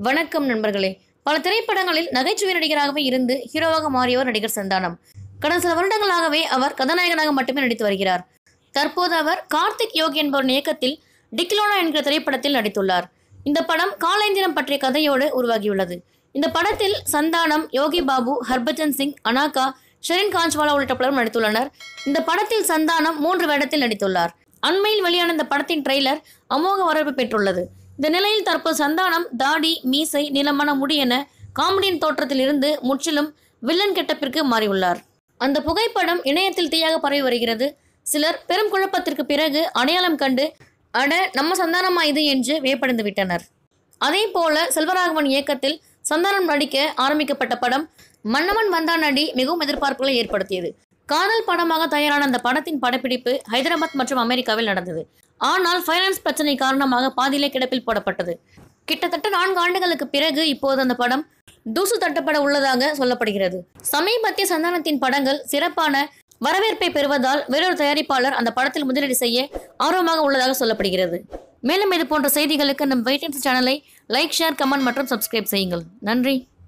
வணக்கம் நண்பர்களே பல திரைப்படங்களில் நகைச்சுவை நடிகராகவே இருந்து ஹீரோவாக மாறியவர் நடிகர் சந்தானம் கடந்த சில வருடங்களாகவே அவர் கதாநாயகனாக மட்டுமே நடித்து வருகிறார் தற்போது அவர் கார்த்திக் யோகி என்பவரின் இயக்கத்தில் டிக்லோனா என்கிற திரைப்படத்தில் நடித்துள்ளார் இந்த படம் காலேந்திரம் பற்றிய கதையோடு உருவாகியுள்ளது இந்த படத்தில் சந்தானம் யோகி பாபு ஹர்பஜன் சிங் அனாகா ஷெரின் காஞ்ச்வாலா உள்ளிட்ட பலரும் நடித்துள்ளனர் இந்த படத்தில் சந்தானம் மூன்று வேடத்தில் நடித்துள்ளார் அண்மையில் வெளியான இந்த படத்தின் ட்ரெய்லர் அமோக வரவேற்பு பெற்றுள்ளது இந்த நிலையில் தற்போது சந்தானம் தாடி மீசை நிலமான முடி என காமெடியன் தோற்றத்தில் இருந்து முற்றிலும் வில்லன் கெட்டப்பிற்கு மாறியுள்ளார் அந்த புகைப்படம் இணையத்தில் தீயாக பரவி வருகிறது சிலர் பெரும் குழப்பத்திற்கு பிறகு அடையாளம் கண்டு அட நம்ம சந்தானமா இது என்று வியப்படைந்து விட்டனர் அதே போல செல்வராகவன் இயக்கத்தில் சந்தானம் நடிக்க ஆரம்பிக்கப்பட்ட படம் மன்னவன் வந்தான் நடி மிகவும் எதிர்பார்ப்புகளை ஏற்படுத்தியது காதல் படமாக தயாரான அந்த படத்தின் படப்பிடிப்பு ஹைதராபாத் மற்றும் அமெரிக்காவில் நடந்தது ஆனால் ஃபைனான்ஸ் பிரச்சனை காரணமாக பாதியிலே கிடப்பில் போடப்பட்டது கிட்டத்தட்ட நான்கு ஆண்டுகளுக்கு பிறகு இப்போது அந்த படம் தூசு தட்டப்பட உள்ளதாக சொல்லப்படுகிறது சமீபத்திய சந்தானத்தின் படங்கள் சிறப்பான வரவேற்பை பெறுவதால் வேறொரு தயாரிப்பாளர் அந்த படத்தில் முதலீடு செய்ய ஆர்வமாக உள்ளதாக சொல்லப்படுகிறது மேலும் இது போன்ற செய்திகளுக்கு நம் வெயிட்டன்ஸ் சேனலை லைக் ஷேர் கமெண்ட் மற்றும் சப்ஸ்கிரைப் செய்யுங்கள் நன்றி